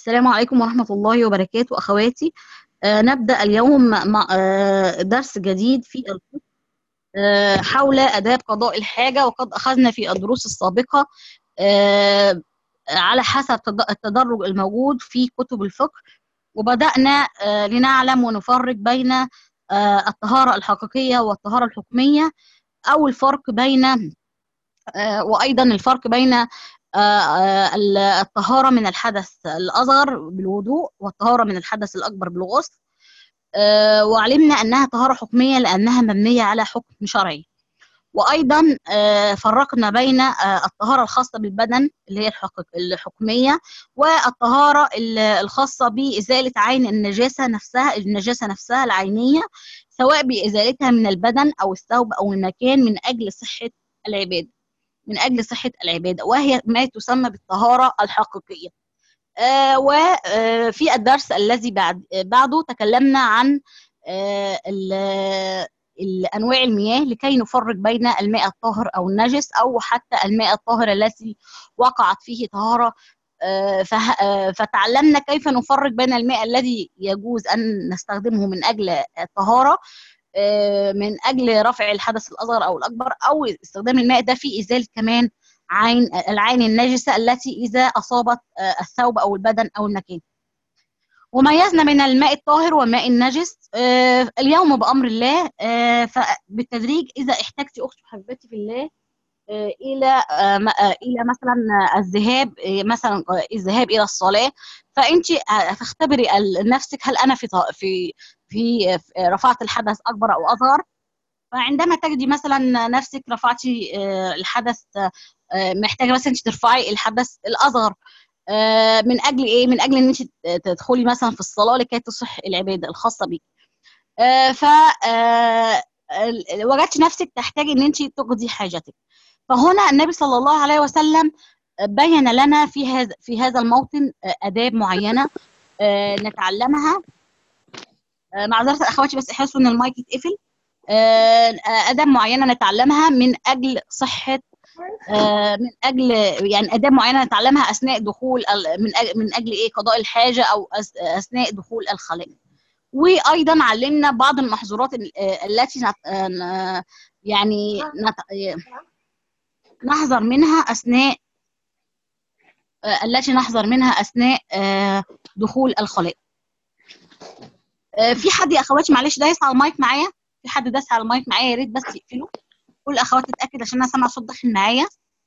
السلام عليكم ورحمة الله وبركاته أخواتي آه نبدأ اليوم مع آه درس جديد في الفقه آه حول آداب قضاء الحاجة وقد أخذنا في الدروس السابقة آه على حسب تد- التدرج الموجود في كتب الفقه وبدأنا آه لنعلم ونفرق بين آه الطهارة الحقيقية والطهارة الحكمية أو الفرق بين آه وأيضا الفرق بين آه، آه، ال- الطهارة من الحدث الأصغر بالوضوء والطهارة من الحدث الأكبر بالغسل آه، وعلمنا أنها طهارة حكمية لأنها مبنية على حكم شرعي وأيضا آه، فرقنا بين آه، الطهارة الخاصة بالبدن اللي هي الحق- الحكمية والطهارة ال- الخاصة بإزالة عين النجاسة نفسها النجاسة نفسها العينية سواء بإزالتها من البدن أو الثوب أو المكان من أجل صحة العبادة من أجل صحة العبادة وهي ما تسمى بالطهارة الحقيقية آه وفي الدرس الذي بعد بعده تكلمنا عن آه ال- الأنواع المياه لكي نفرق بين الماء الطاهر أو النجس أو حتى الماء الطاهر التي وقعت فيه طهارة آه، فه- آه، فتعلمنا كيف نفرق بين الماء الذي يجوز أن نستخدمه من أجل الطهارة آه، من اجل رفع الحدث الاصغر او الاكبر او استخدام الماء ده في ازاله كمان عين العين النجسه التي اذا اصابت آه، الثوب او البدن او المكان. وميزنا بين الماء الطاهر والماء النجس آه، اليوم بامر الله آه، فبالتدريج اذا احتجتي اختي حبيبتي في الله آه، الى آه، م- آه، الى مثلا آه، الذهاب آه، مثلا آه، الذهاب الى الصلاه فانت هتختبري ال- نفسك هل انا في ط- في في في- رفعت الحدث اكبر او اصغر فعندما تجدي مثلا نفسك رفعتي آه، الحدث آه، محتاجه مثلا انت ترفعي الحدث الاصغر آه، من اجل ايه من اجل ان انت تدخلي مثلا في الصلاه لكي تصح العباده الخاصه بك آه، ف آه، ال- وجدت نفسك تحتاجي ان انت تقضي حاجتك فهنا النبي صلى الله عليه وسلم بين لنا في هذا في هذا الموطن آه، آداب معينة آه، نتعلمها آه، معذرة أخواتي بس احسوا إن المايك يتقفل آه، آه، آداب معينة نتعلمها من أجل صحة آه، من أجل يعني آداب معينة نتعلمها أثناء دخول ال- من أجل من أجل إيه قضاء الحاجة أو أس- أثناء دخول الخلاء وأيضا علمنا بعض المحظورات ال- آه، التي نت- آه، ن- يعني نت- نحذر منها أثناء آه، التي نحذر منها أثناء آه، دخول الخلاء آه، في حد يا أخواتي معلش دايس على المايك معايا في حد دايس على المايك معايا يا ريت بس يقفله كل أخوات تتأكد عشان أنا سامعة صوت داخل معايا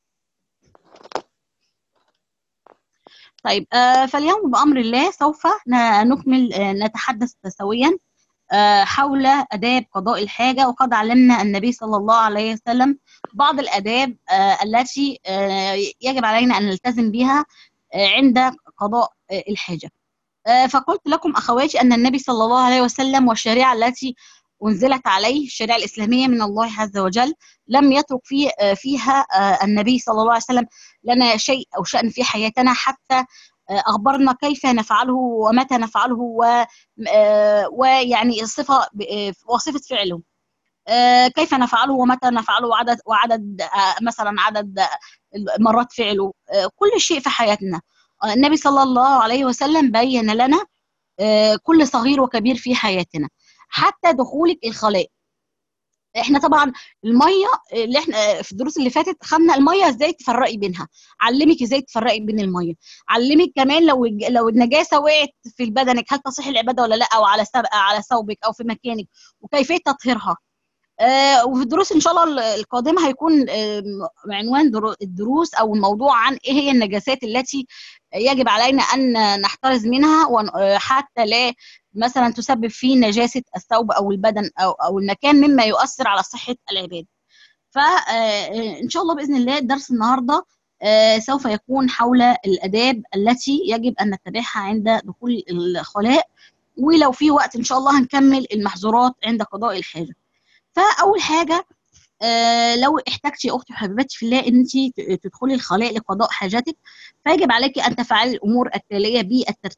طيب آه، فاليوم بأمر الله سوف ن- نكمل آه، نتحدث سويا آه، حول آداب قضاء الحاجة وقد علمنا النبي صلى الله عليه وسلم بعض الآداب آه، التي آه، يجب علينا أن نلتزم بها آه، عند قضاء آه، الحاجة آه، فقلت لكم أخواتي أن النبي صلى الله عليه وسلم والشريعة التي أنزلت عليه الشريعة الإسلامية من الله عز وجل لم يترك في آه، فيها آه، النبي صلى الله عليه وسلم لنا شيء أو شأن في حياتنا حتى آه، أخبرنا كيف نفعله ومتى نفعله و- آه، ويعني الصفة ب- آه، وصفة فعله آه، كيف نفعله ومتى نفعله وعدد وعدد آه، مثلا عدد آه، مرات فعله آه، كل شيء في حياتنا آه، النبي صلى الله عليه وسلم بين لنا آه، كل صغير وكبير في حياتنا حتى دخولك الخلاء احنا طبعا الميه اللي احنا في الدروس اللي فاتت خدنا الميه ازاي تفرقي بينها علمك ازاي تفرقي بين الميه علمك كمان لو الج- لو النجاسه وقعت في بدنك هل تصح العباده ولا لا او على سب- على ثوبك او في مكانك وكيفيه تطهيرها آه، وفي الدروس ان شاء الله ال- القادمه هيكون آه، م- عنوان درو- الدروس او الموضوع عن ايه هي النجاسات التي يجب علينا ان نحترز منها ون- آه، حتى لا مثلا تسبب في نجاسه الثوب او البدن او او المكان مما يؤثر على صحه العباد. فان شاء الله باذن الله درس النهارده آه، سوف يكون حول الاداب التي يجب ان نتبعها عند دخول الخلاء ولو في وقت ان شاء الله هنكمل المحظورات عند قضاء الحاجه. فاول حاجه آه، لو احتجتي اختي وحبيبتي في الله ان انت تدخلي الخلاء لقضاء حاجاتك فيجب عليك ان تفعلي الامور التاليه بالترتيب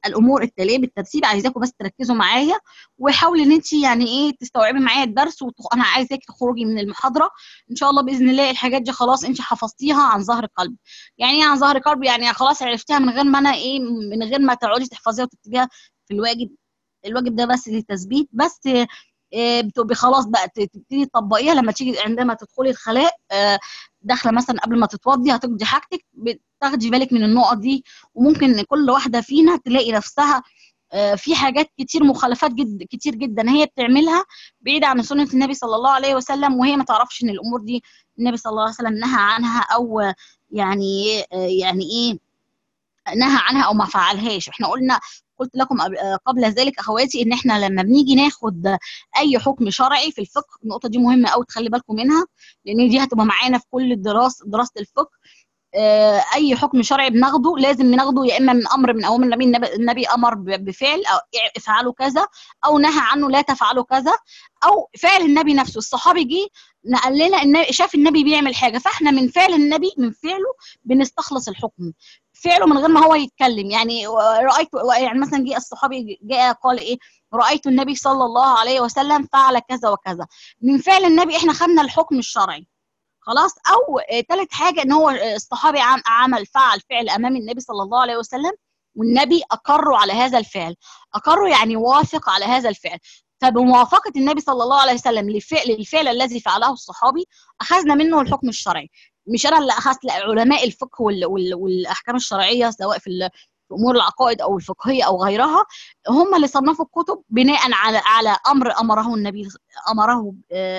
الامور التاليه بالترتيب عايزاكم بس تركزوا معايا وحاولي ان انت يعني ايه تستوعبي معايا الدرس وانا عايزاك تخرجي من المحاضره ان شاء الله باذن الله الحاجات دي خلاص انت حفظتيها عن ظهر قلب يعني ايه عن ظهر قلب يعني خلاص عرفتيها من غير ما انا ايه من غير ما تقعدي تحفظيها وتكتبيها في الواجب الواجب ده بس للتثبيت بس بتبقي خلاص بقى تبتدي تطبقيها لما تيجي عندما تدخلي الخلاء داخله مثلا قبل ما تتوضي هتقضي حاجتك تاخدي بالك من النقط دي وممكن كل واحده فينا تلاقي نفسها في حاجات كتير مخالفات جد كتير جدا هي بتعملها بعيده عن سنه النبي صلى الله عليه وسلم وهي ما تعرفش ان الامور دي النبي صلى الله عليه وسلم نهى عنها او يعني يعني ايه نهى عنها او ما فعلهاش احنا قلنا قلت لكم قبل ذلك اخواتي ان احنا لما بنيجي ناخد اي حكم شرعي في الفقه النقطه دي مهمه قوي تخلي بالكم منها لان دي هتبقى معانا في كل الدراسه دراسه الفقه اي حكم شرعي بناخده لازم بناخده يا اما من امر من اوامر النبي النبي, النبي امر بفعل او افعلوا كذا او نهى عنه لا تفعلوا كذا او فعل النبي نفسه الصحابي جه نقل لنا النبي شاف النبي بيعمل حاجه فاحنا من فعل النبي من فعله بنستخلص الحكم فعله من غير ما هو يتكلم يعني رايت يعني مثلا جه الصحابي جاء قال ايه رايت النبي صلى الله عليه وسلم فعل كذا وكذا من فعل النبي احنا خدنا الحكم الشرعي خلاص او ثالث حاجه ان هو الصحابي عمل فعل فعل امام النبي صلى الله عليه وسلم والنبي اقروا على هذا الفعل اقروا يعني وافق على هذا الفعل فبموافقه النبي صلى الله عليه وسلم لفعل الفعل الذي فعله الصحابي اخذنا منه الحكم الشرعي مش انا اللي اخذت لا علماء الفقه وال وال والاحكام الشرعيه سواء في في امور العقائد او الفقهيه او غيرها هم اللي صنفوا الكتب بناء على على امر امره النبي امره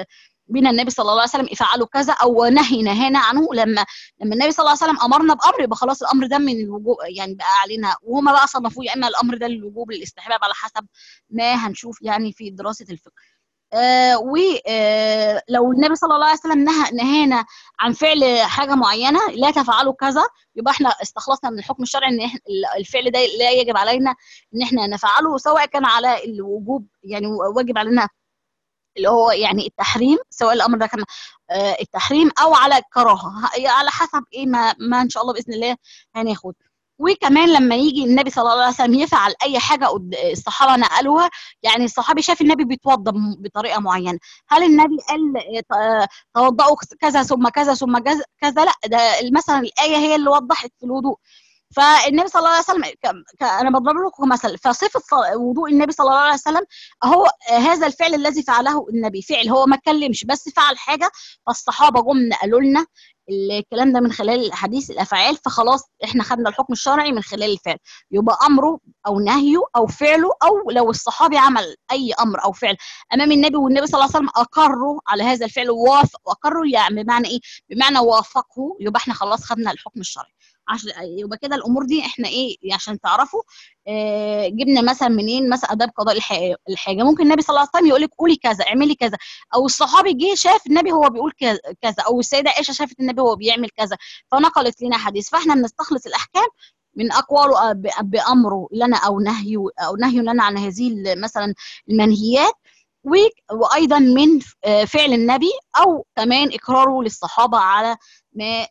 بنا النبي صلى الله عليه وسلم افعلوا كذا او نهي نهانا عنه لما لما النبي صلى الله عليه وسلم امرنا بامر يبقى خلاص الامر ده من الوجوب يعني بقى علينا وهم بقى صنفوه يا اما الامر ده للوجوب للاستحباب على حسب ما هنشوف يعني في دراسه الفقه آه ولو آه النبي صلى الله عليه وسلم نهى نهانا عن فعل حاجه معينه لا تفعلوا كذا يبقى احنا استخلصنا من الحكم الشرعي ان احنا الفعل ده لا يجب علينا ان احنا نفعله سواء كان على الوجوب يعني واجب علينا اللي هو يعني التحريم سواء الامر ده كان آه التحريم او على الكراهه على حسب ايه ما, ما ان شاء الله باذن الله هناخد وكمان لما يجي النبي صلى الله عليه وسلم يفعل اي حاجه الصحابه نقلوها يعني الصحابي شاف النبي بيتوضا بطريقه معينه هل النبي قال توضأوا كذا ثم كذا ثم كذا لا ده مثلا الايه هي اللي وضحت في الوضوء فالنبي صلى الله عليه وسلم انا بضرب لكم مثل فصفه وضوء النبي صلى الله عليه وسلم هو هذا الفعل الذي فعله النبي فعل هو ما اتكلمش بس فعل حاجه فالصحابه جم قالوا لنا الكلام ده من خلال احاديث الافعال فخلاص احنا خدنا الحكم الشرعي من خلال الفعل يبقى امره او نهيه او فعله او لو الصحابي عمل اي امر او فعل امام النبي والنبي صلى الله عليه وسلم اقروا على هذا الفعل ووافق اقروا يعني بمعنى ايه بمعنى وافقه يبقى احنا خلاص خدنا الحكم الشرعي عشان يبقى كده الامور دي احنا ايه عشان تعرفوا آه جبنا مثلا منين مثلا اداب قضاء الحاجه ممكن النبي صلى الله عليه وسلم يقول لك قولي كذا اعملي كذا او الصحابي جه شاف النبي هو بيقول كذا او السيده عائشه شافت النبي هو بيعمل كذا فنقلت لنا حديث فاحنا بنستخلص الاحكام من اقواله بامره لنا او نهيه او نهيه لنا عن هذه مثلا المنهيات وايضا من فعل النبي او كمان اقراره للصحابه على ما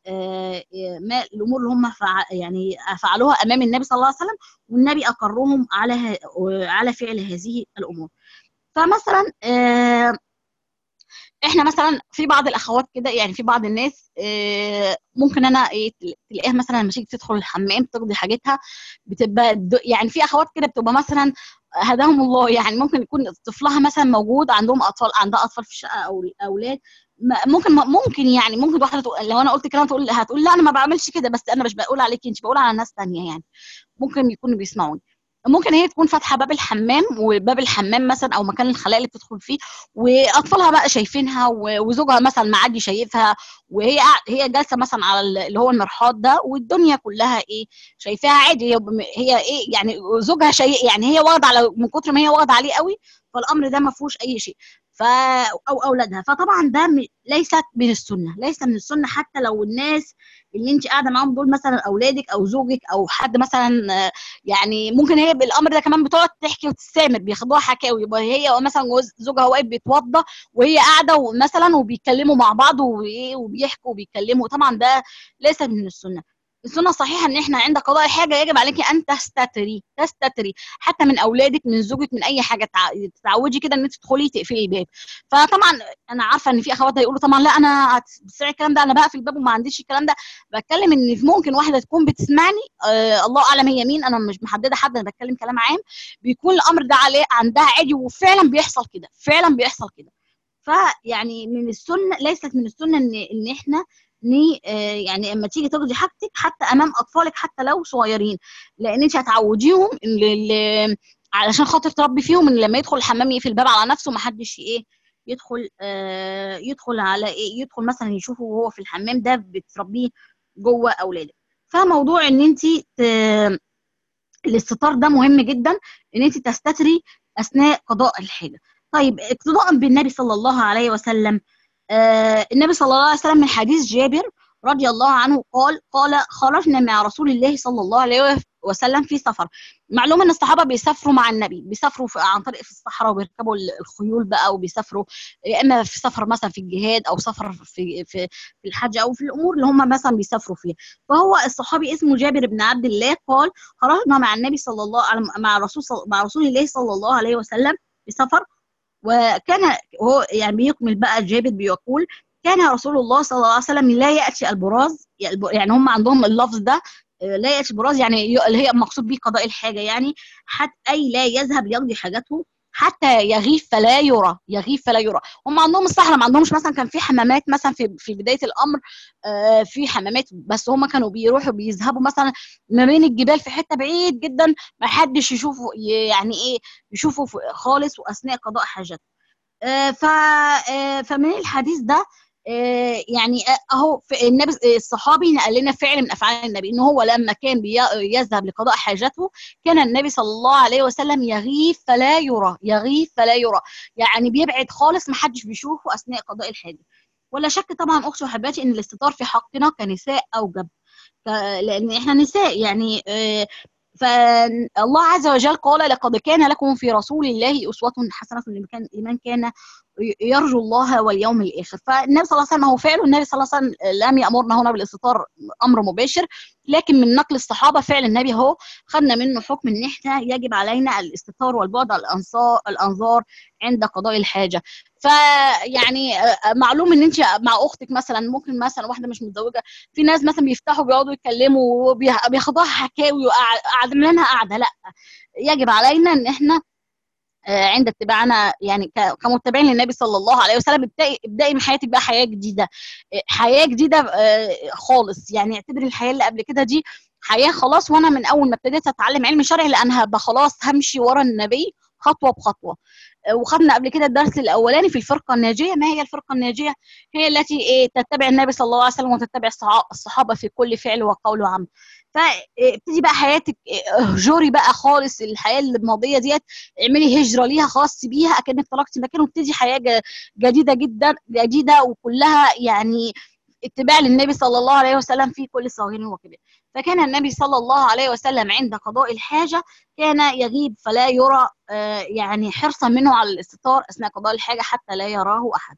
ما الامور اللي هم يعني فعلوها امام النبي صلى الله عليه وسلم والنبي اقرهم على على فعل هذه الامور فمثلا احنا مثلا في بعض الاخوات كده يعني في بعض الناس ممكن انا ايه تلاقيها مثلا لما تيجي تدخل الحمام تقضي حاجتها بتبقى يعني في اخوات كده بتبقى مثلا هداهم الله يعني ممكن يكون طفلها مثلا موجود عندهم اطفال عندها اطفال في الشقه او اولاد ممكن ممكن يعني ممكن واحده تقول لو انا قلت كلام تقول هتقول لا انا ما بعملش كده بس انا مش بقول عليكي انت بقول على ناس ثانيه يعني ممكن يكونوا بيسمعوني ممكن هي تكون فاتحه باب الحمام وباب الحمام مثلا او مكان الخلاء اللي بتدخل فيه واطفالها بقى شايفينها وزوجها مثلا معدي شايفها وهي هي جالسه مثلا على اللي هو المرحاض ده والدنيا كلها ايه شايفاها عادي هي, هي ايه يعني زوجها شيء يعني هي واخده على من كتر ما هي واخده عليه قوي فالامر ده ما فيهوش اي شيء ف او اولادها فطبعا ده ليست من السنه ليس من السنه حتى لو الناس اللي انت قاعده معاهم دول مثلا اولادك او زوجك او حد مثلا يعني ممكن هي بالامر ده كمان بتقعد تحكي وتستمر بياخدوها حكاوي يبقى هي مثلا زوجها واقف بيتوضى وهي قاعده مثلا وبيتكلموا مع بعض وبيحكوا وبيتكلموا طبعا ده ليس من السنه السنه الصحيحه ان احنا عند قضاء الحاجه يجب عليك ان تستتري تستتري حتى من اولادك من زوجك من اي حاجه تتعودي كده ان انت تدخلي تقفلي الباب فطبعا انا عارفه ان في اخوات هيقولوا طبعا لا انا هتسمعي الكلام ده انا بقفل الباب وما عنديش الكلام ده بتكلم ان ممكن واحده تكون بتسمعني آه الله اعلم هي مين انا مش محدده حد انا بتكلم كلام عام بيكون الامر ده عليه عندها عادي وفعلا بيحصل كده فعلا بيحصل كده فيعني من السنه ليست من السنه ان ان احنا ني يعني اما تيجي تاخدي حاجتك حتى امام اطفالك حتى لو صغيرين لان انت هتعوديهم علشان خاطر تربي فيهم ان لما يدخل الحمام يقفل الباب على نفسه ما حدش ايه يدخل آه يدخل على ايه يدخل مثلا يشوفه وهو في الحمام ده بتربيه جوه اولادك فموضوع ان انت الاستطار ده مهم جدا ان انت تستتري اثناء قضاء الحاجه طيب اقتداء بالنبي صلى الله عليه وسلم آه النبي صلى الله عليه وسلم من حديث جابر رضي الله عنه قال قال خرجنا مع رسول الله صلى الله عليه وسلم في سفر معلوم ان الصحابه بيسافروا مع النبي بيسافروا عن طريق في الصحراء وبيركبوا الخيول بقى وبيسافروا يا اما في سفر مثلا في الجهاد او سفر في في في الحج او في الامور اللي هم مثلا بيسافروا فيها فهو الصحابي اسمه جابر بن عبد الله قال خرجنا مع النبي صلى الله عليه مع رسول مع رسول الله صلى الله عليه وسلم في سفر وكان هو يعني بيكمل بقى جابر بيقول كان رسول الله صلى الله عليه وسلم لا ياتي البراز يعني هم عندهم اللفظ ده لا ياتي البراز يعني اللي هي مقصود به قضاء الحاجه يعني حتى اي لا يذهب ليقضي حاجته حتى يغيب فلا يرى يغيب فلا يرى هم عندهم الصحراء ما عندهمش مثلا كان في حمامات مثلا في في بدايه الامر آه في حمامات بس هم كانوا بيروحوا بيذهبوا مثلا ما بين الجبال في حته بعيد جدا ما حدش يشوفه يعني ايه يشوفه خالص واثناء قضاء حاجته آه ف آه فمن الحديث ده يعني اهو النبي الصحابي نقل لنا فعل من افعال النبي ان هو لما كان يذهب لقضاء حاجته كان النبي صلى الله عليه وسلم يغيب فلا يرى يغيب فلا يرى يعني بيبعد خالص ما حدش بيشوفه اثناء قضاء الحاجه ولا شك طبعا اختي وحباتي ان الاستطار في حقنا كنساء اوجب لان احنا نساء يعني فالله عز وجل قال لقد كان لكم في رسول الله أسوة حسنة لمن كان يرجو الله واليوم الآخر فالنبي صلى الله عليه وسلم هو فعل النبي صلى الله عليه وسلم لم يأمرنا هنا بالاستطار أمر مباشر لكن من نقل الصحابة فعل النبي هو خدنا منه حكم ان احنا يجب علينا الاستطار والبعد الأنصار الأنظار عند قضاء الحاجة فيعني معلوم ان انت مع اختك مثلا ممكن مثلا واحده مش متزوجه في ناس مثلا بيفتحوا بيقعدوا يتكلموا وبياخدوها حكاوي وقاعدين لنا قاعده لا يجب علينا ان احنا عند اتباعنا يعني كمتبعين للنبي صلى الله عليه وسلم ابدأي ابدأي من حياتك بقى حياه جديده حياه جديده خالص يعني اعتبري الحياه اللي قبل كده دي حياه خلاص وانا من اول ما ابتديت اتعلم علم شرعي لان هبقى خلاص همشي ورا النبي خطوه بخطوه وخدنا قبل كده الدرس الاولاني في الفرقه الناجيه ما هي الفرقه الناجيه هي التي ايه تتبع النبي صلى الله عليه وسلم وتتبع الصحابه في كل فعل وقول وعمل فابتدي بقى حياتك اهجري بقى خالص الحياه الماضيه ديت اعملي هجره ليها خاص بيها اكنك طلقتي مكان وابتدي حياه جديده جدا جديده وكلها يعني اتباع للنبي صلى الله عليه وسلم في كل صغير وكبير فكان النبي صلى الله عليه وسلم عند قضاء الحاجة كان يغيب فلا يرى يعني حرصا منه على الاستطار أثناء قضاء الحاجة حتى لا يراه أحد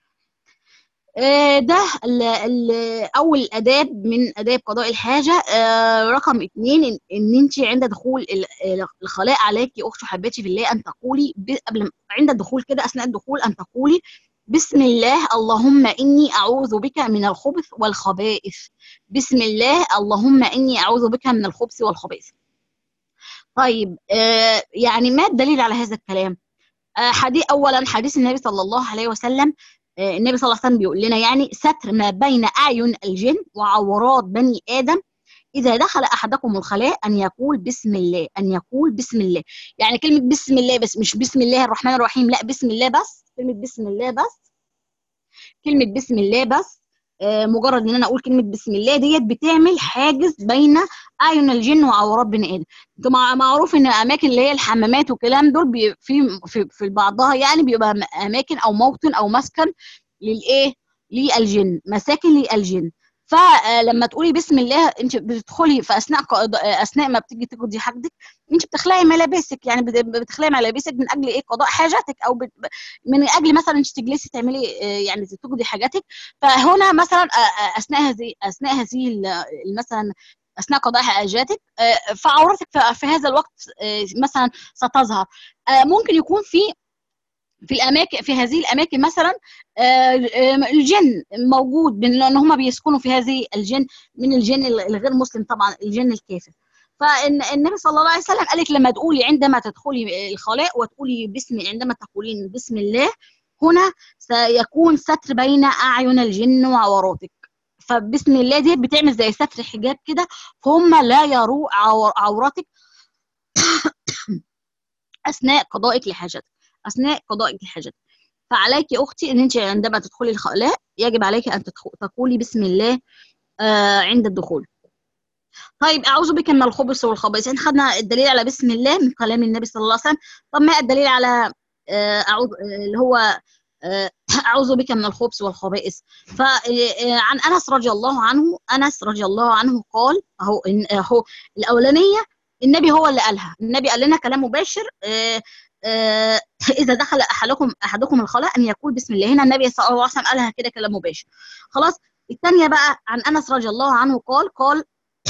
ده ال ال اول اداب من اداب قضاء الحاجه رقم اثنين ان, إن انت عند دخول الخلاء عليك اخت حبيتي في الله ان تقولي قبل عند الدخول كده اثناء الدخول ان تقولي بسم الله اللهم إني أعوذ بك من الخبث والخبائث بسم الله اللهم إني أعوذ بك من الخبث والخبائث طيب آه يعني ما الدليل على هذا الكلام آه حديث أولا حديث النبي صلى الله عليه وسلم آه النبي صلى الله عليه وسلم بيقول لنا يعني ستر ما بين أعين الجن وعورات بني آدم إذا دخل أحدكم الخلاء أن يقول بسم الله أن يقول بسم الله يعني كلمة بسم الله بس مش بسم الله الرحمن الرحيم لا بسم الله بس كلمة بسم الله بس كلمة بسم الله بس آه مجرد ان انا اقول كلمه بسم الله ديت بتعمل حاجز بين اعين الجن وعورات بني ادم انتوا معروف ان الاماكن اللي هي الحمامات والكلام دول بي في في, في بعضها يعني بيبقى اماكن او موطن او مسكن للايه للجن مساكن للجن فلما تقولي بسم الله انت بتدخلي في اثناء اثناء ما بتيجي تقضي حاجتك انت بتخلعي ملابسك يعني بتخلعي ملابسك من اجل ايه قضاء حاجاتك او من اجل مثلا انت تجلسي تعملي يعني تقضي حاجاتك فهنا مثلا اثناء هذه اثناء هذه مثلا اثناء قضاء حاجاتك فعورتك في هذا الوقت مثلا ستظهر ممكن يكون في في الاماكن في هذه الاماكن مثلا الجن موجود لان هم بيسكنوا في هذه الجن من الجن الغير مسلم طبعا الجن الكافر فالنبي صلى الله عليه وسلم قال لك لما تقولي عندما تدخلي الخلاء وتقولي باسم عندما تقولين بسم الله هنا سيكون ستر بين اعين الجن وعوراتك فبسم الله دي بتعمل زي ستر حجاب كده فهم لا يروا عوراتك اثناء قضائك لحاجتك اثناء قضائك الحاجات فعليك اختي ان انت عندما تدخلي الخلاء يجب عليك ان تقولي بسم الله آه عند الدخول طيب اعوذ بك من الخبث والخبائث احنا خدنا الدليل على بسم الله من كلام النبي صلى الله عليه وسلم طب ما الدليل على آه اعوذ اللي هو آه اعوذ بك من الخبث والخبائث فعن انس رضي الله عنه انس رضي الله عنه قال اهو اهو الاولانيه النبي هو اللي قالها النبي قال لنا كلام مباشر آه آه اذا دخل احدكم احدكم الخلاء ان يقول بسم الله هنا النبي صلى الله عليه وسلم قالها كده كلام مباشر خلاص الثانيه بقى عن انس رضي الله عنه قال قال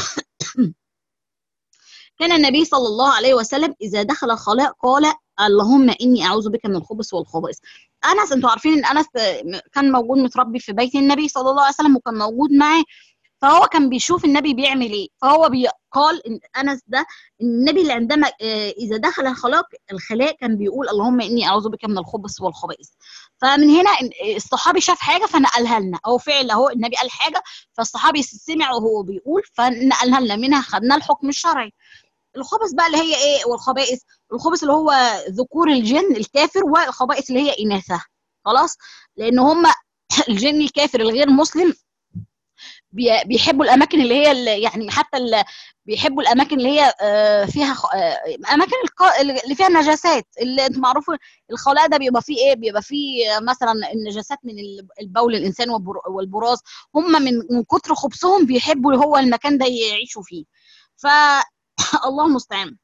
كان النبي صلى الله عليه وسلم اذا دخل الخلاء قال اللهم اني اعوذ بك من الخبث والخبائث انس انتوا عارفين ان انس كان موجود متربي في بيت النبي صلى الله عليه وسلم وكان موجود معاه فهو كان بيشوف النبي بيعمل ايه فهو بي قال إن انس ده النبي اللي عندما اذا دخل الخلاء الخلاء كان بيقول اللهم اني اعوذ بك من الخبث والخبائث فمن هنا الصحابي شاف حاجه فنقلها لنا او فعل اهو النبي قال حاجه فالصحابي سمع وهو بيقول فنقلها لنا منها خدنا الحكم الشرعي الخبث بقى اللي هي ايه والخبائث الخبث اللي هو ذكور الجن الكافر والخبائث اللي هي اناثها خلاص لان هم الجن الكافر الغير مسلم بيحبوا الاماكن اللي هي يعني حتى اللي بيحبوا الاماكن اللي هي فيها اماكن اللي فيها نجاسات اللي انت معروف الخلاء ده بيبقى فيه ايه بيبقى فيه مثلا النجاسات من البول الانسان والبراز هم من من كتر خبثهم بيحبوا هو المكان ده يعيشوا فيه ف الله المستعان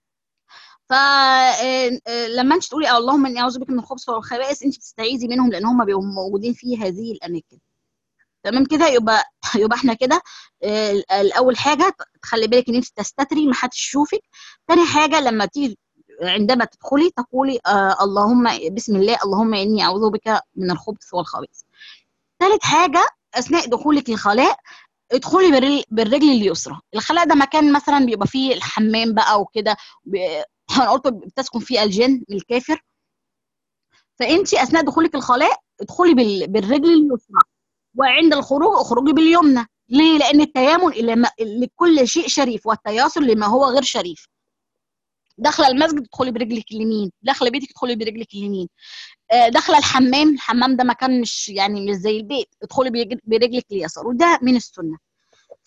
فلما انت تقولي اللهم اني اعوذ بك من الخبث والخبائث انت بتستعيذي منهم لان هم بيبقوا موجودين في هذه الاماكن تمام كده يبقى يبقى احنا كده الاول حاجه تخلي بالك ان انت تستتري ما حدش يشوفك تاني حاجه لما تيجي عندما تدخلي تقولي آه اللهم بسم الله اللهم اني اعوذ بك من الخبث والخبائث ثالث حاجه اثناء دخولك الخلاء ادخلي بالرجل اليسرى الخلاء ده مكان مثلا بيبقى فيه الحمام بقى وكده انا قلت بتسكن فيه الجن الكافر فانت اثناء دخولك الخلاء ادخلي بالرجل اليسرى وعند الخروج اخرجي باليمنى ليه لان التيامن لكل شيء شريف والتياسر لما هو غير شريف داخله المسجد ادخلي برجلك اليمين داخله بيتك ادخلي برجلك اليمين داخله الحمام الحمام ده مكان مش يعني مش زي البيت ادخلي برجلك اليسار وده من السنه ف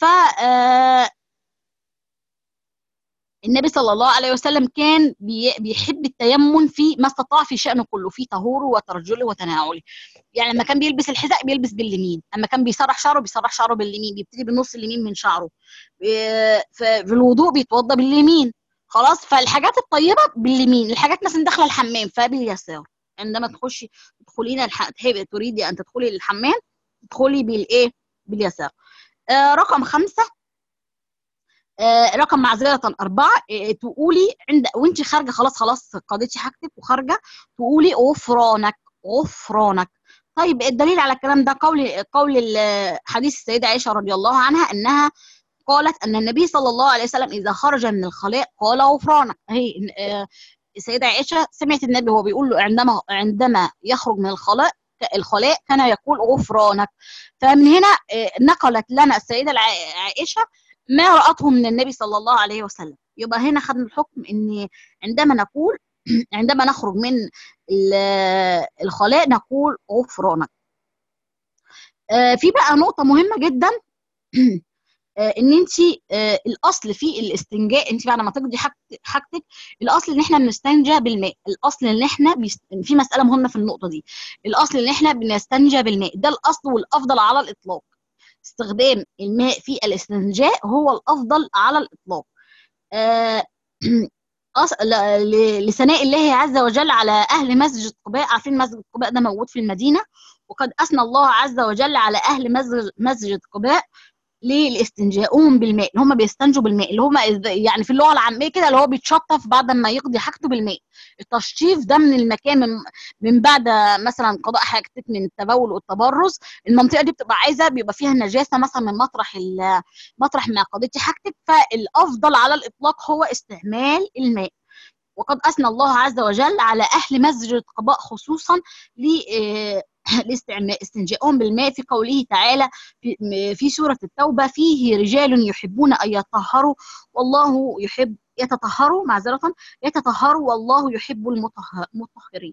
النبي صلى الله عليه وسلم كان بيحب التيمم في ما استطاع في شأنه كله في طهوره وترجله وتناوله يعني لما كان بيلبس الحذاء بيلبس باليمين اما كان بيسرح شعره بيسرح شعره باليمين بيبتدي بالنص اليمين من شعره في الوضوء بيتوضى باليمين خلاص فالحاجات الطيبه باليمين الحاجات مثلا داخله الحمام فباليسار عندما تخشي تدخلين الح... تريدي ان تدخلي الحمام تدخلي بالايه باليسار آه رقم خمسة آه رقم معذرة أربعة آه تقولي عند وأنت خارجة خلاص خلاص قضيتي حاجتك وخارجة تقولي غفرانك غفرانك طيب الدليل على الكلام ده قول قول حديث السيدة عائشة رضي الله عنها أنها قالت أن النبي صلى الله عليه وسلم إذا خرج من الخلاء قال غفرانك هي آه السيدة عائشة سمعت النبي وهو بيقول له عندما عندما يخرج من الخلاء الخلاء كان يقول غفرانك فمن هنا نقلت لنا السيدة عائشة ما رأته من النبي صلى الله عليه وسلم يبقى هنا خدنا الحكم ان عندما نقول عندما نخرج من الخلاء نقول غفرانك في بقى نقطة مهمة جدا ان انت الاصل في الاستنجاء انت بعد ما تقضي حاجتك الاصل ان احنا بنستنجى بالماء الاصل ان احنا بيست... في مساله مهمه في النقطه دي الاصل ان احنا بنستنجى بالماء ده الاصل والافضل على الاطلاق استخدام الماء في الاستنجاء هو الافضل على الاطلاق آه لثناء الله عز وجل على اهل مسجد قباء عارفين مسجد قباء ده موجود في المدينه وقد اثنى الله عز وجل على اهل مسجد قباء للاستنجاؤهم بالماء اللي هم بيستنجوا بالماء اللي هم يعني في اللغه العاميه كده اللي هو بيتشطف بعد ما يقضي حاجته بالماء التشطيف ده من المكان من, من بعد مثلا قضاء حاجتك من التبول والتبرز المنطقه دي بتبقى عايزه بيبقى فيها نجاسه مثلا من مطرح مطرح ما قضيتي حاجتك فالافضل على الاطلاق هو استعمال الماء وقد اثنى الله عز وجل على اهل مسجد قباء خصوصا لاستنجائهم بالماء في قوله تعالى في, في سورة التوبة فيه رجال يحبون أن يطهروا والله يحب يتطهروا معذرة يتطهروا والله يحب المطهرين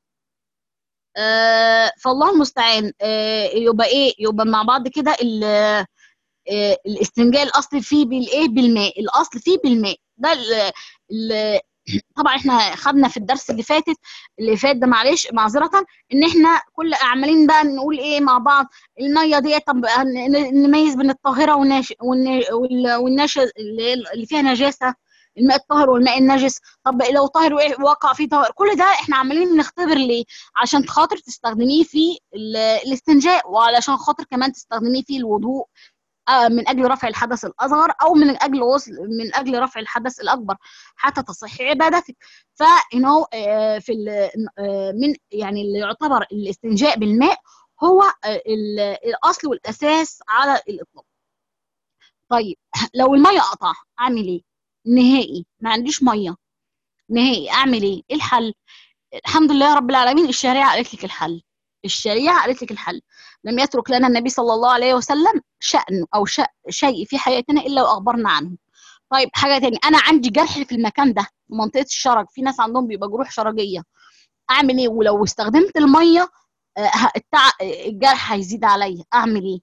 آه فالله المستعان آه يبقى ايه يبقى مع بعض كده آه الاستنجاء الاصل فيه بالايه بالماء الاصل فيه بالماء ده طبعا احنا خدنا في الدرس اللي فاتت اللي فات ده معلش معذره ان احنا كل عمالين بقى نقول ايه مع بعض الميه دي طب نميز بين الطاهره والناش والناش اللي فيها نجاسه الماء الطاهر والماء النجس طب لو طاهر وقع فيه طاهر كل ده احنا عمالين نختبر ليه عشان خاطر تستخدميه في الاستنجاء وعلشان خاطر كمان تستخدميه في الوضوء من اجل رفع الحدث الاصغر او من اجل وصل من اجل رفع الحدث الاكبر حتى تصح عبادتك فانه في من يعني اللي يعتبر الاستنجاء بالماء هو الاصل والاساس على الاطلاق طيب لو الميه قطع اعمل ايه نهائي ما عنديش ميه نهائي اعمل ايه ايه الحل الحمد لله رب العالمين الشريعه قالت لك الحل الشريعه قالت لك الحل لم يترك لنا النبي صلى الله عليه وسلم شأن أو شيء في حياتنا إلا وأخبرنا عنه طيب حاجة تاني أنا عندي جرح في المكان ده في منطقة الشرج في ناس عندهم بيبقى جروح شرجية أعمل إيه ولو استخدمت المية التع... الجرح هيزيد عليا أعمل إيه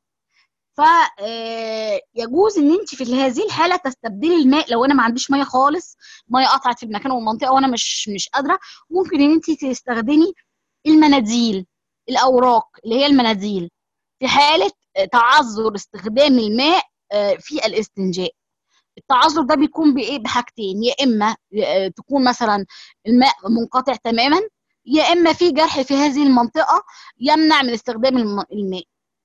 فيجوز ان انت في هذه الحاله تستبدلي الماء لو انا ما عنديش ميه خالص ميه قطعت في المكان والمنطقه وانا مش مش قادره ممكن ان انت تستخدمي المناديل الاوراق اللي هي المناديل في حاله تعذر استخدام الماء في الاستنجاء التعذر ده بيكون بايه بحاجتين يا اما تكون مثلا الماء منقطع تماما يا اما في جرح في هذه المنطقه يمنع من استخدام الماء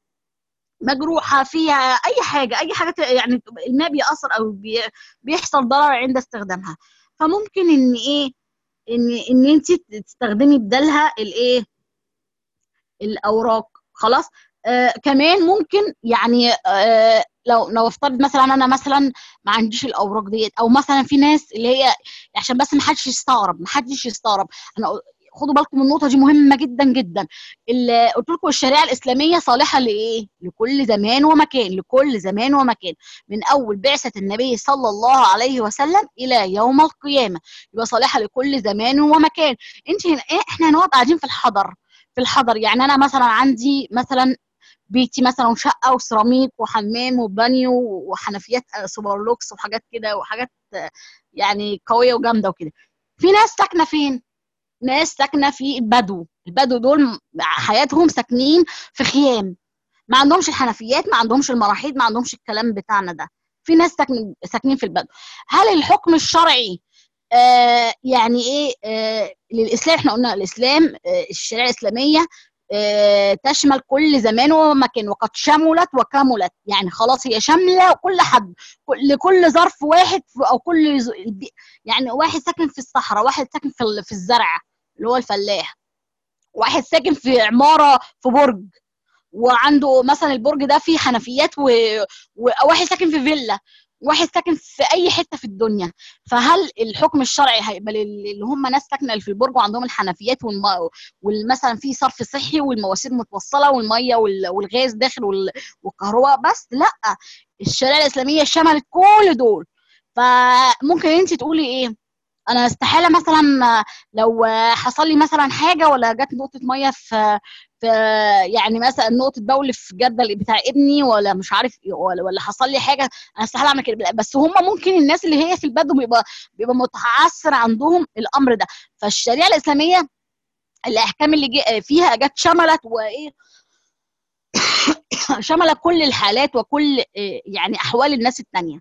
مجروحه فيها اي حاجه اي حاجه يعني الماء بيأثر او بيحصل ضرر عند استخدامها فممكن ان ايه ان ان انت تستخدمي بدالها الايه الاوراق خلاص آه كمان ممكن يعني آه لو لو افترض مثلا انا مثلا ما عنديش الاوراق ديت او مثلا في ناس اللي هي عشان بس ما حدش يستغرب ما حدش يستغرب انا خدوا بالكم من النقطه دي مهمه جدا جدا اللي قلت لكم الشريعه الاسلاميه صالحه لايه لكل زمان ومكان لكل زمان ومكان من اول بعثه النبي صلى الله عليه وسلم الى يوم القيامه يبقى صالحه لكل زمان ومكان انت هنا ايه احنا هنقعد قاعدين في الحضر في الحضر يعني انا مثلا عندي مثلا بيتي مثلا شقه وسيراميك وحمام وبانيو وحنفيات سوبرلوكس وحاجات كده وحاجات يعني قويه وجامده وكده في ناس ساكنه فين ناس ساكنه في البدو البدو دول حياتهم ساكنين في خيام ما عندهمش الحنفيات ما عندهمش المراحيض ما عندهمش الكلام بتاعنا ده في ناس ساكن ساكنين في البدو هل الحكم الشرعي آه يعني ايه آه للاسلام احنا قلنا الاسلام آه الشريعه الاسلاميه آه تشمل كل زمان ومكان وقد شملت وكملت يعني خلاص هي شامله كل حد لكل ظرف واحد او كل يعني واحد ساكن في الصحراء واحد ساكن في في الزرع اللي هو الفلاح واحد ساكن في عماره في برج وعنده مثلا البرج ده فيه حنفيات و... وواحد ساكن في فيلا واحد ساكن في اي حته في الدنيا فهل الحكم الشرعي هيبقى اللي هم ناس ساكنه في البرج وعندهم الحنفيات والم... والمثلا في صرف صحي والمواسير متوصله والميه وال... والغاز داخل وال... والكهرباء بس لا الشريعه الاسلاميه شملت كل دول فممكن انت تقولي ايه انا استحاله مثلا لو حصل لي مثلا حاجه ولا جت نقطه ميه في في يعني مثلا نقطه بول في جردل بتاع ابني ولا مش عارف ولا, ولا حصل لي حاجه انا استحاله اعمل كده بس هم ممكن الناس اللي هي في البدو بيبقى بيبقى متعثر عندهم الامر ده فالشريعه الاسلاميه الاحكام اللي فيها جت شملت وايه شمل كل الحالات وكل يعني احوال الناس التانية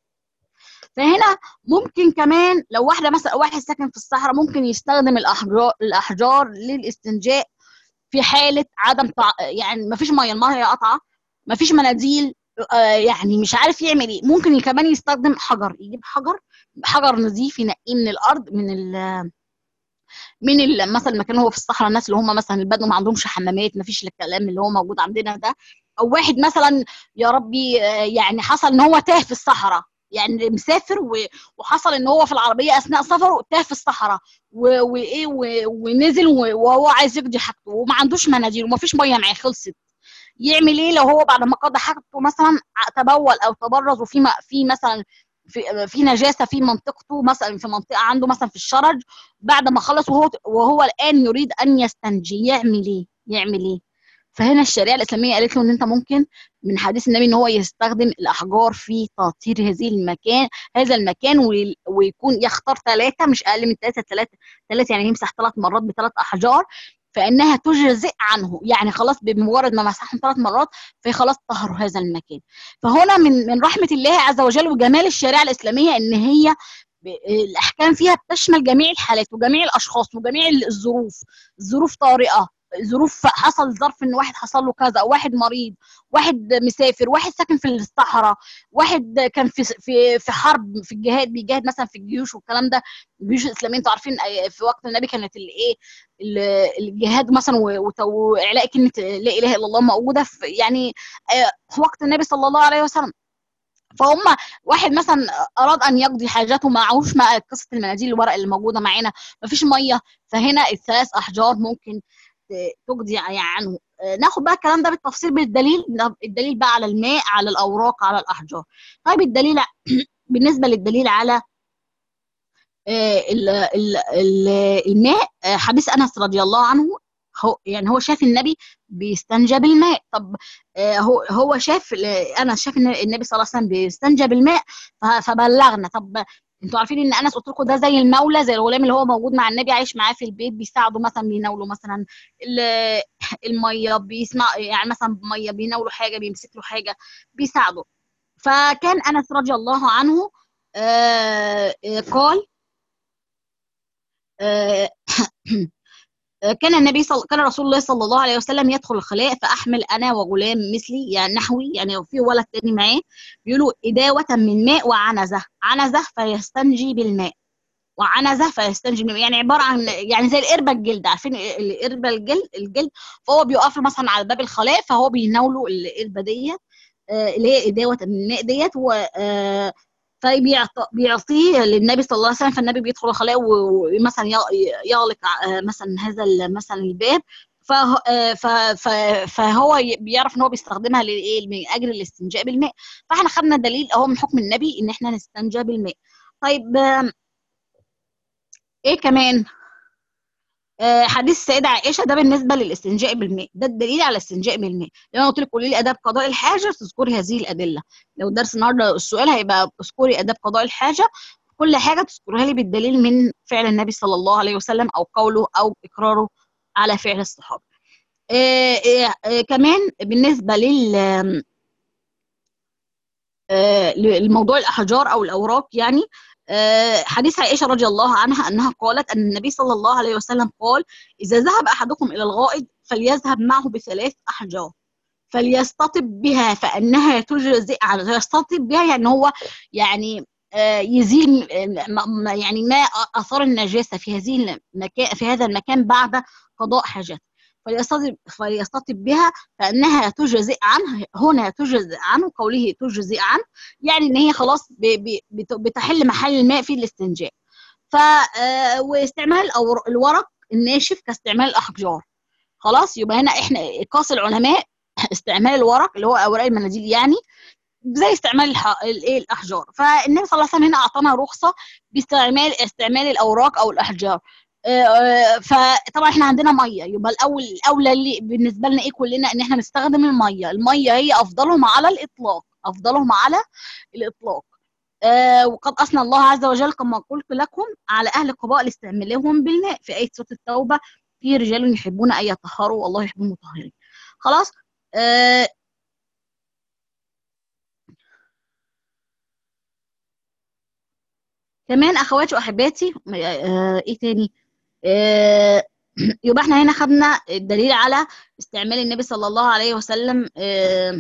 فهنا ممكن كمان لو واحده مثلا واحد ساكن في الصحراء ممكن يستخدم الاحجار الاحجار للاستنجاء في حاله عدم تع... يعني ما فيش ميه الميه قطعه ما فيش مناديل آه يعني مش عارف يعمل ايه ممكن كمان يستخدم حجر يجيب حجر حجر نظيف ينقيه من الارض من ال من ال- مثلا المكان هو في الصحراء الناس اللي هم مثلا البدو ما عندهمش حمامات ما فيش الكلام اللي هو موجود عندنا ده او واحد مثلا يا ربي آه، يعني حصل ان هو تاه في الصحراء يعني مسافر و- وحصل ان هو في العربيه اثناء سفره تاه في الصحراء و- وايه و- ونزل و- وهو عايز يقضي حاجته وما عندوش مناديل وما فيش ميه معاه خلصت يعمل ايه لو هو بعد ما قضى حاجته مثلا تبول او تبرز وفي م- في مثلا في في نجاسه في منطقته مثلا في منطقه عنده مثلا في الشرج بعد ما خلص وهو وهو الان يريد ان يستنجي يعمل ايه؟ يعمل ايه؟ فهنا الشريعه الاسلاميه قالت له ان انت ممكن من حديث النبي ان هو يستخدم الاحجار في تطهير هذه المكان هذا المكان وي- ويكون يختار ثلاثه مش اقل من ثلاثه ثلاثه ثلاثه يعني يمسح ثلاث مرات بثلاث احجار فانها تجزئ عنه يعني خلاص بمجرد ما مسحهم ثلاث مرات فهي خلاص طهروا هذا المكان فهنا من من رحمه الله عز وجل وجمال الشريعه الاسلاميه ان هي ب- الاحكام فيها بتشمل جميع الحالات وجميع الاشخاص وجميع الظروف ظروف طارئه ظروف حصل ظرف ان واحد حصل له كذا واحد مريض واحد مسافر واحد ساكن في الصحراء واحد كان في في في حرب في الجهاد بيجاهد مثلا في الجيوش والكلام ده الجيوش الاسلاميه انتوا عارفين أي- في وقت النبي كانت الايه ال- الجهاد مثلا و- وت- واعلاء كلمه لا اله الا الله موجوده في يعني آه، في وقت النبي صلى الله عليه وسلم فهم واحد مثلا اراد ان يقضي حاجاته معهوش مع قصه المناديل الورق اللي موجوده معانا مفيش ميه فهنا الثلاث احجار ممكن ت- تقضي عنه آه، ناخد بقى الكلام ده بالتفصيل بالدليل ده الدليل بقى على الماء على الاوراق على الاحجار طيب الدليل ع- بالنسبه للدليل على آه، ال- ال- ال- الماء آه، حديث انس رضي الله عنه هو يعني هو شاف النبي بيستنجى بالماء طب آه، هو هو شاف انا شاف ان النبي صلى الله عليه وسلم بيستنجى بالماء ف- فبلغنا طب انتوا عارفين ان انس قلت لكم ده زي المولى زي الغلام اللي هو موجود مع النبي عايش معاه في البيت بيساعده مثلا بيناوله مثلا ال- الميه بيسمع يعني مثلا ميه بيناوله حاجه بيمسك له حاجه بيساعده فكان انس رضي الله عنه آه، آه، قال آه، كان النبي صل... كان رسول الله صلى الله عليه وسلم يدخل الخلاء فاحمل انا وغلام مثلي يعني نحوي يعني في ولد تاني معاه بيقولوا إداوة من ماء وعنزة عنزة فيستنجي بالماء وعنزة فيستنجي بالماء يعني عبارة عن يعني زي القربة الجلد عارفين القربة الجلد الجلد فهو بيقف له مثلا على باب الخلاء فهو بيناوله القربة ديت آه، اللي هي إداوة من الماء ديت و آه، فبيعطيه للنبي صلى الله عليه وسلم فالنبي بيدخل الخلاء و- ومثلا ي- يغلق آه، مثلا هذا ال- مثلا الباب فه- آه، ف- ف- فهو ي- بيعرف ان هو بيستخدمها لايه من اجل الاستنجاء بالماء فاحنا خدنا دليل اهو من حكم النبي ان احنا نستنجى بالماء طيب آم، ايه كمان آه، حديث السيدة عائشة ده بالنسبة للاستنجاء بالماء ده الدليل على الاستنجاء بالماء لو انا قلت لك قولي لي اداب قضاء الحاجة تذكري هذه الادلة لو درس النهارده السؤال هيبقى اذكري اداب قضاء الحاجة كل حاجة تذكرها لي بالدليل من فعل النبي صلى الله عليه وسلم او قوله او اقراره على فعل الصحابة آه، آه، آه، كمان بالنسبة لل آه، لموضوع الاحجار او الاوراق يعني آه، حديث عائشه رضي الله عنها انها قالت ان النبي صلى الله عليه وسلم قال اذا ذهب احدكم الى الغائط فليذهب معه بثلاث احجار فليستطب بها فانها تجزئ عنه يستطب بها يعني هو يعني آه، يزيل آه، م- م- يعني ما اثار النجاسه في هذه المكان في هذا المكان بعد قضاء حاجته فليستطب فليستطب بها فانها تجزئ عنه هنا تجزئ عنه قوله تجزئ عنه يعني ان هي خلاص ب- ب- بت- بتحل محل الماء في الاستنجاء ف آه، واستعمال الأور- الورق الناشف كاستعمال الاحجار خلاص يبقى هنا احنا قاس العلماء استعمال الورق اللي هو اوراق المناديل يعني زي استعمال الح... الايه الاحجار فالنبي صلى الله عليه وسلم هنا اعطانا رخصه باستعمال استعمال الاوراق او الاحجار آه، آه، فطبعا احنا عندنا ميه يبقى الاول الاولى اللي بالنسبه لنا ايه كلنا ان احنا نستخدم الميه الميه هي افضلهم على الاطلاق افضلهم على الاطلاق آه وقد اثنى الله عز وجل كما قلت لكم على اهل قباء لاستعمالهم بالماء في ايه سوره التوبه في رجال يحبون ان يطهروا والله يحب المطهرين خلاص آه كمان اخواتي واحباتي آه ايه تاني آه يبقى احنا هنا خدنا الدليل على استعمال النبي صلى الله عليه وسلم آه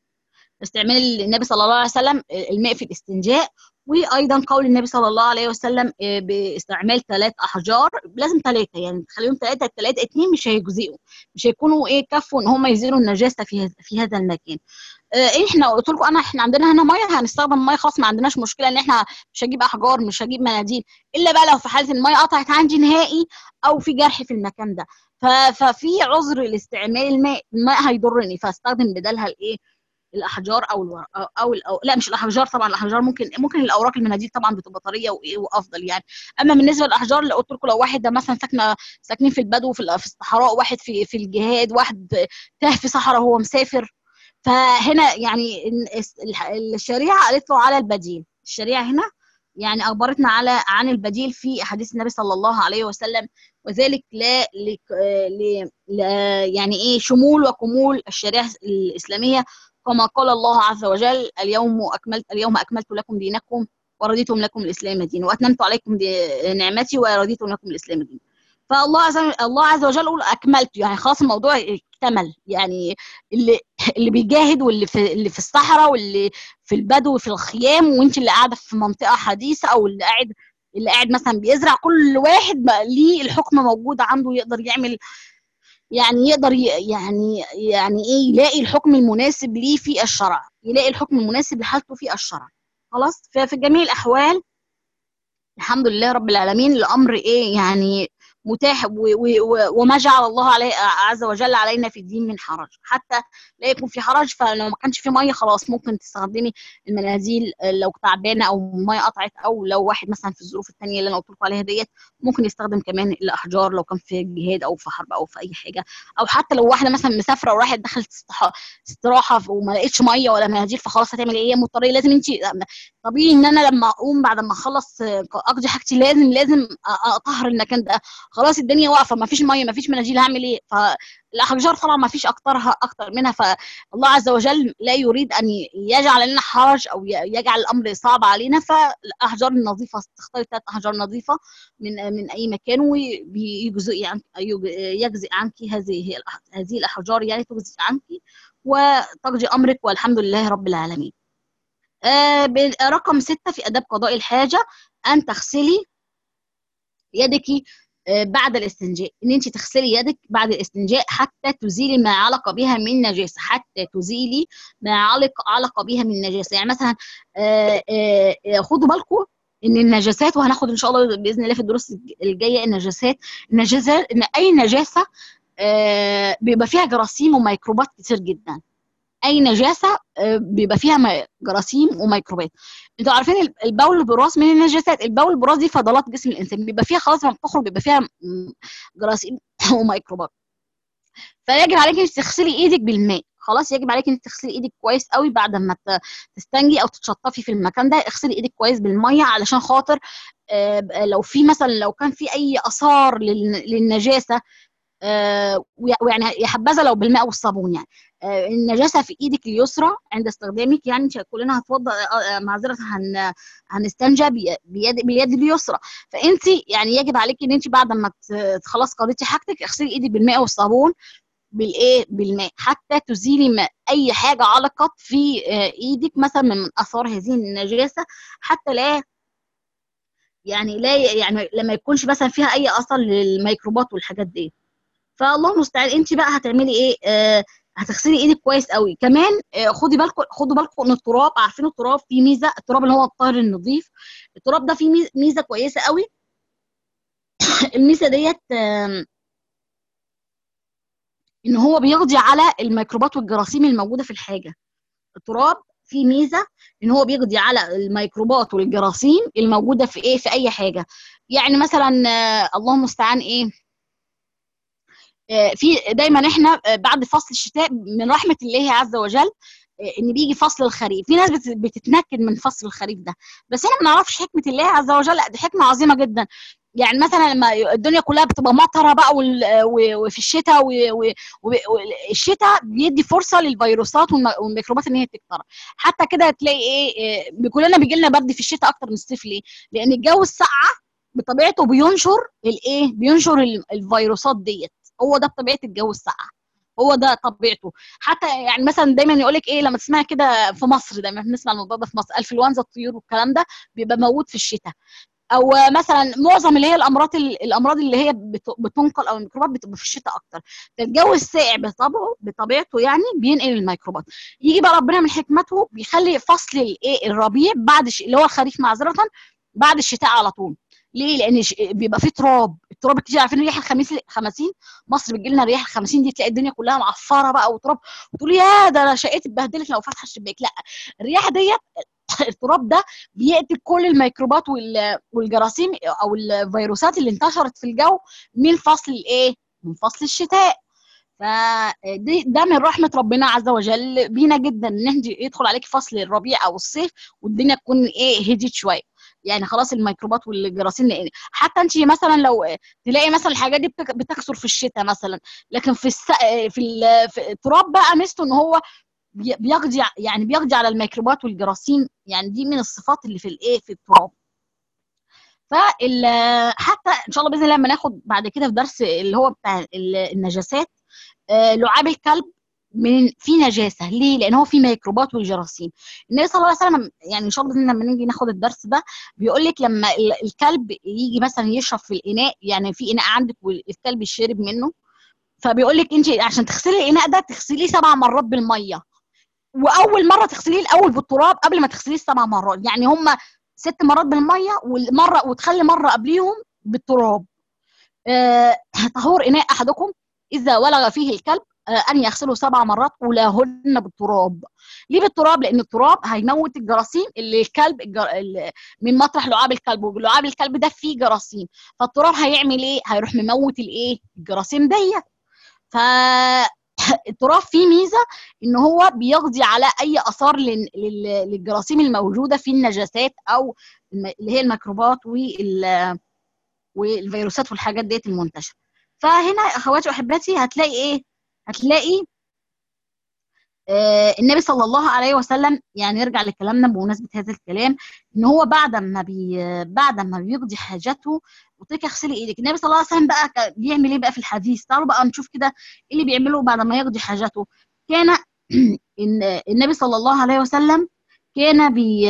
استعمال النبي صلى الله عليه وسلم الماء في الاستنجاء وايضا قول النبي صلى الله عليه وسلم باستعمال ثلاث احجار لازم ثلاثه يعني تخليهم ثلاثه الثلاثه اثنين مش هيجزئوا مش هيكونوا ايه كفوا ان هم يزيلوا النجاسه في في هذا المكان إيه احنا قلت لكم انا احنا عندنا هنا ميه هنستخدم ميه خلاص ما عندناش مشكله ان احنا مش هجيب احجار مش هجيب مناديل الا بقى لو في حاله الميه قطعت عندي نهائي او في جرح في المكان ده ففي عذر لاستعمال الماء الماء هيضرني فاستخدم بدالها الايه الاحجار او الورق او, أو لا مش الاحجار طبعا الاحجار ممكن ممكن الاوراق المناديل طبعا بتبقى طريه وايه وافضل يعني اما بالنسبه للاحجار اللي قلت لكم لو واحد ده مثلا ساكنه ساكنين في البدو في الصحراء واحد في في الجهاد واحد تاه في صحراء وهو مسافر فهنا يعني الشريعه قالت له على البديل الشريعه هنا يعني اخبرتنا على عن البديل في احاديث النبي صلى الله عليه وسلم وذلك لا, لا, لا يعني ايه شمول وكمول الشريعه الاسلاميه كما قال الله عز وجل اليوم اكملت اليوم اكملت لكم دينكم ورضيتم لكم الاسلام دينا واتممت عليكم نعمتي ورضيتم لكم الاسلام دينا فالله عز الله عز وجل يقول اكملت يعني خلاص الموضوع اكتمل يعني اللي اللي بيجاهد واللي في اللي في الصحراء واللي في البدو في الخيام وانت اللي قاعده في منطقه حديثه او اللي قاعد اللي قاعد مثلا بيزرع كل واحد بقى ليه الحكم موجود عنده يقدر يعمل يعني يقدر يعني يعني ايه يلاقي الحكم المناسب ليه في الشرع يلاقي الحكم المناسب لحالته في الشرع خلاص ففي جميع الاحوال الحمد لله رب العالمين الامر ايه يعني متاح وما جعل الله عليه عز وجل علينا في الدين من حرج حتى لا يكون في حرج فلو ما كانش في ميه خلاص ممكن تستخدمي المنازل لو تعبانه او ميه قطعت او لو واحد مثلا في الظروف الثانيه اللي انا قلت لكم عليها ديت ممكن يستخدم كمان الاحجار لو كان في جهاد او في حرب او في اي حاجه او حتى لو واحده مثلا مسافره وراحت دخلت استراحه وما لقيتش ميه ولا مناديل فخلاص هتعمل ايه مضطريه لازم انت طبيعي ان انا لما اقوم بعد ما اخلص اقضي حاجتي لازم لازم اطهر المكان ده خلاص الدنيا واقفه ما فيش ميه ما فيش مناديل هعمل ايه فالاحجار طبعا ما فيش اكترها اكتر منها فالله عز وجل لا يريد ان يجعل لنا حرج او يجعل الامر صعب علينا فالاحجار النظيفه تختار ثلاث احجار نظيفه من من اي مكان ويجزئ عنك يجزئ عنك هذه هذه الاحجار يعني تجزئ عنك وتقضي امرك والحمد لله رب العالمين آه رقم ستة في آداب قضاء الحاجة أن تغسلي يدك بعد الاستنجاء ان انت تغسلي يدك بعد الاستنجاء حتى تزيلي ما علق بها من نجاسه حتى تزيلي ما علق علق بها من نجاسه يعني مثلا خدوا بالكم ان النجاسات وهناخد ان شاء الله باذن الله في الدروس الجايه النجاسات النجاسات ان اي نجاسه بيبقى فيها جراثيم وميكروبات كتير جدا اي نجاسه بيبقى فيها جراثيم وميكروبات انتوا عارفين البول البراز من النجاسات البول البراز دي فضلات جسم الانسان بيبقى فيها خلاص لما بتخرج بيبقى فيها جراثيم وميكروبات فيجب عليك انك تغسلي ايدك بالماء خلاص يجب عليك انك تغسلي ايدك كويس قوي بعد ما تستنجي او تتشطفي في المكان ده اغسلي ايدك كويس بالميه علشان خاطر لو في مثلا لو كان في اي اثار للنجاسه ويعني يا حبذا لو بالماء والصابون يعني النجاسه في ايدك اليسرى عند استخدامك يعني كلنا هتوضا معذره هن هنستنجى بيد باليد اليسرى فانت يعني يجب عليك ان انت بعد ما خلاص قضيتي حاجتك اغسلي ايدك بالماء والصابون بالايه بالماء حتى تزيلي ما اي حاجه علقت في ايدك مثلا من اثار هذه النجاسه حتى لا يعني لا يعني لما يكونش مثلا فيها اي اثر للميكروبات والحاجات دي فالله المستعان انت بقى هتعملي ايه آه هتغسلي ايدك كويس قوي كمان آه خدي بالكم خدوا بالكم ان التراب عارفين التراب فيه ميزه التراب اللي هو الطاهر النظيف التراب ده فيه ميزه كويسه قوي الميزه ديت آه ان هو بيقضي على الميكروبات والجراثيم الموجوده في الحاجه التراب فيه ميزه ان هو بيقضي على الميكروبات والجراثيم الموجوده في ايه في اي حاجه يعني مثلا آه الله المستعان ايه في دايما احنا بعد فصل الشتاء من رحمه الله عز وجل ان بيجي فصل الخريف في ناس بتتنكد من فصل الخريف ده بس احنا ما نعرفش حكمه الله عز وجل دي حكمه عظيمه جدا يعني مثلا لما الدنيا كلها بتبقى مطره بقى وال- و- وفي الشتاء والشتاء بيدي فرصه للفيروسات والم- والميكروبات ان هي تكتر حتى كده تلاقي ايه إيه، كلنا بيجي لنا برد في الشتاء اكتر من الصيف ليه؟ لان الجو الساقعه بطبيعته بينشر الايه؟ بينشر ال- الفيروسات ديت هو ده بطبيعه الجو الساقعه هو ده طبيعته حتى يعني مثلا دايما يقول لك ايه لما تسمع كده في مصر دايما بنسمع الموضوع ده في مصر انفلونزا الطيور والكلام ده بيبقى موجود في الشتاء او مثلا معظم اللي هي الامراض الامراض اللي هي بت- بتنقل او الميكروبات بتبقى في الشتاء اكتر فالجو الساقع بطبعه بطبيعته يعني بينقل الميكروبات يجي بقى ربنا من حكمته بيخلي فصل الايه الربيع بعد ش... اللي هو الخريف معذره بعد الشتاء على طول ليه؟ لان ش... بيبقى فيه تراب، التراب كتير عارفين رياح الخميس خمسين مصر بتجي لنا رياح الخمسين دي تلاقي الدنيا كلها معفره بقى وتراب وتقول يا ده انا شقتي اتبهدلت لو فاتحه الشباك، لا الرياح ديت التراب ده بيقتل كل الميكروبات وال- والجراثيم او الفيروسات اللي انتشرت في الجو من فصل الايه؟ من فصل الشتاء. فدي ده من رحمه ربنا عز وجل بينا جدا ان انت يدخل عليك فصل الربيع او الصيف والدنيا تكون ايه هديت شويه يعني خلاص الميكروبات والجراثيم نقلت. حتى انت مثلا لو تلاقي مثلا الحاجات دي بتك- بتكثر في الشتاء مثلا لكن في الس... في, ال... في التراب بقى ميزته ان هو بي- بيقضي ع- يعني بيقضي على الميكروبات والجراثيم يعني دي من الصفات اللي في الايه في التراب فال حتى ان شاء الله باذن الله لما ناخد بعد كده في درس اللي هو بتاع ال- النجاسات آه، لعاب الكلب من في نجاسه ليه؟ لان هو في ميكروبات وجراثيم النبي صلى الله عليه وسلم يعني ان شاء الله باذن الله لما نيجي ناخد الدرس ده بيقول لك لما ال- الكلب يجي مثلا يشرب في الاناء يعني في اناء عندك والكلب شرب منه فبيقول لك انت عشان تغسلي الاناء ده تغسليه سبع مرات بالميه واول مره تغسليه الاول بالتراب قبل ما تغسليه السبع مرات يعني هم ست مرات بالميه والمره وتخلي مره قبليهم بالتراب آه، طهور اناء احدكم اذا ولغ فيه الكلب آه، ان يغسله سبع مرات اولاهن بالتراب ليه بالتراب لان التراب هيموت الجراثيم اللي الكلب الجر... اللي من مطرح لعاب الكلب ولعاب الكلب ده فيه جراثيم فالتراب هيعمل ايه هيروح مموت الايه الجراثيم ديت فالتراب فيه ميزه ان هو بيقضي على اي اثار لل- لل- للجراثيم الموجوده في النجاسات او الم- اللي هي الميكروبات وال والفيروسات والحاجات ديت المنتشره فهنا اخواتي واحباتي هتلاقي ايه هتلاقي آه النبي صلى الله عليه وسلم يعني نرجع لكلامنا بمناسبه هذا الكلام ان هو بعد ما بي بعد ما بيقضي حاجته قلت لك اغسلي ايدك النبي صلى الله عليه وسلم بقى كان بيعمل ايه بقى في الحديث تعالوا بقى نشوف كده ايه اللي بيعمله بعد ما يقضي حاجته كان إن النبي صلى الله عليه وسلم كان بي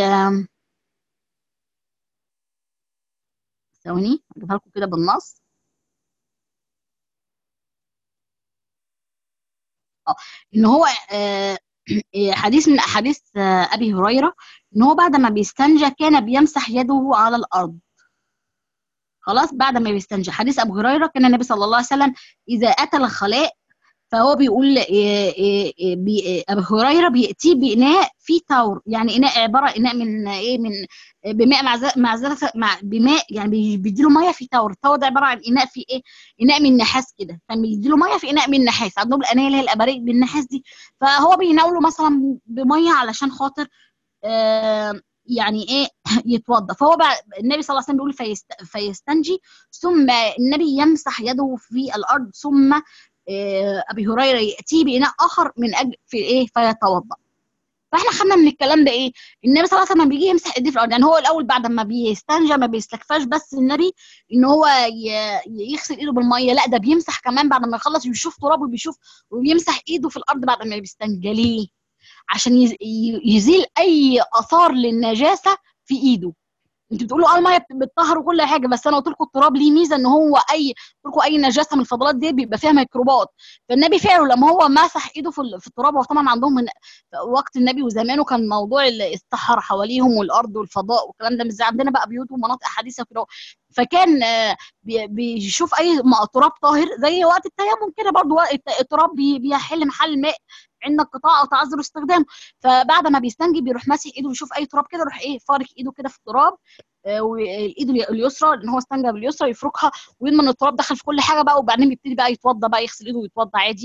ثواني اجيبها لكم كده بالنص اه ان هو آه، حديث من احاديث آه، ابي هريره ان هو بعد ما بيستنجى كان بيمسح يده على الارض خلاص بعد ما بيستنجى حديث ابو هريره كان النبي صلى الله عليه وسلم اذا اتى الخلاء فهو بيقول إيه إيه إيه بي إيه ابو هريره بياتيه باناء فيه تور يعني اناء عباره اناء من ايه من بماء معزه معزه مع بماء يعني بي- بيديله ميه في تور التور ده عباره عن اناء فيه ايه اناء من نحاس كده فبيديله ميه في اناء من نحاس عندهم الانايه اللي هي الاباريق بالنحاس دي فهو بيناوله مثلا بميه علشان خاطر آه يعني ايه يتوضا فهو بقى النبي صلى الله عليه وسلم بيقول فيست فيستنجي ثم النبي يمسح يده في الارض ثم آه، ابي هريره ياتيه باناء اخر من اجل في ايه فيتوضا فاحنا خدنا من الكلام ده ايه النبي صلى الله عليه وسلم بيجي يمسح ايديه في الارض يعني هو الاول بعد ما بيستنجى ما بيستكفاش بس النبي ان هو ي- يغسل ايده بالميه لا ده بيمسح كمان بعد ما يخلص بيشوف تراب وبيشوف وبيمسح ايده في الارض بعد ما بيستنجى ليه عشان يز- ي- يزيل اي اثار للنجاسه في ايده انتوا بتقولوا اه الميه بت- بتطهر وكل حاجه بس انا قلت لكم التراب ليه ميزه ان هو اي قلت لكم اي نجاسه من الفضلات دي بيبقى فيها ميكروبات فالنبي فعلا لما هو مسح ايده في ال- في التراب هو طبعا عندهم من وقت النبي وزمانه كان موضوع ال- الصحراء حواليهم والارض والفضاء والكلام ده مش زي عندنا بقى بيوت ومناطق حديثه كده فكان آه، بي- بيشوف اي م- تراب طاهر زي وقت التيمم كده برضو وقت التراب بي- بيحل محل الماء عند انقطاع او تعذر استخدامه فبعد ما بيستنجي بيروح ماسح ايده ويشوف اي تراب كده يروح ايه فارك ايده كده في التراب آه، والايد الي- اليسرى لان هو استنجى باليسرى يفركها ويضمن ان التراب دخل في كل حاجه بقى وبعدين بيبتدي بقى يتوضى بقى يغسل ايده ويتوضى عادي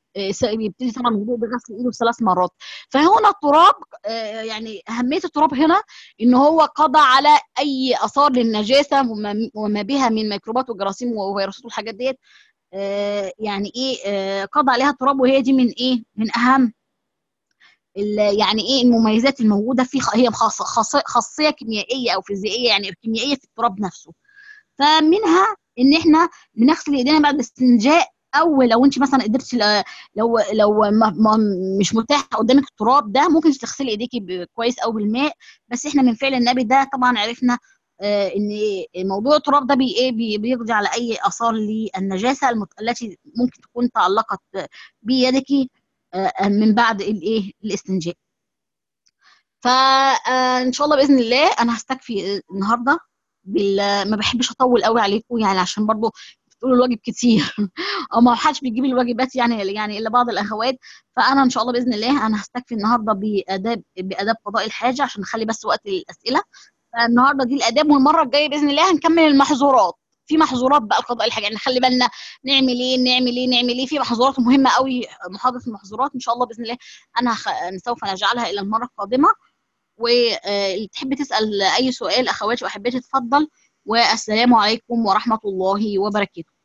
يبتدي طبعا الوضوء بغسل ايده ثلاث مرات فهنا التراب يعني اهميه التراب هنا ان هو قضى على اي اثار للنجاسه وما بها من ميكروبات وجراثيم وفيروسات والحاجات ديت يعني ايه قضى عليها التراب وهي دي من ايه من اهم يعني ايه المميزات الموجوده في هي خاصيه خاصيه كيميائيه او فيزيائيه يعني كيميائيه في التراب نفسه فمنها ان احنا بنغسل ايدينا بعد الاستنجاء او لو انت مثلا قدرتي لو لو ما ما مش متاح قدامك التراب ده ممكن تغسلي ايديكي كويس او بالماء بس احنا من فعل النبي ده طبعا عرفنا آه ان موضوع التراب ده بي ايه بي بيقضي على اي اثار للنجاسه التي ممكن تكون تعلقت بيدك آه من بعد الايه الاستنجاء فان شاء الله باذن الله انا هستكفي النهارده بال... ما بحبش اطول قوي عليكم يعني عشان برضو بتقولوا الواجب كتير او ما حدش بيجيب الواجبات يعني يعني الا بعض الاخوات فانا ان شاء الله باذن الله انا هستكفي النهارده باداب باداب قضاء الحاجه عشان نخلي بس وقت الاسئله فالنهارده دي الاداب والمره الجايه باذن الله هنكمل المحظورات في محظورات بقى قضاء الحاجه يعني نخلي بالنا نعمل ايه نعمل ايه نعمل ايه في محظورات مهمه قوي محاضره المحظورات ان شاء الله باذن الله انا خ... سوف نجعلها الى المره القادمه واللي تحب تسال اي سؤال اخواتي واحبتي تتفضل والسلام عليكم ورحمه الله وبركاته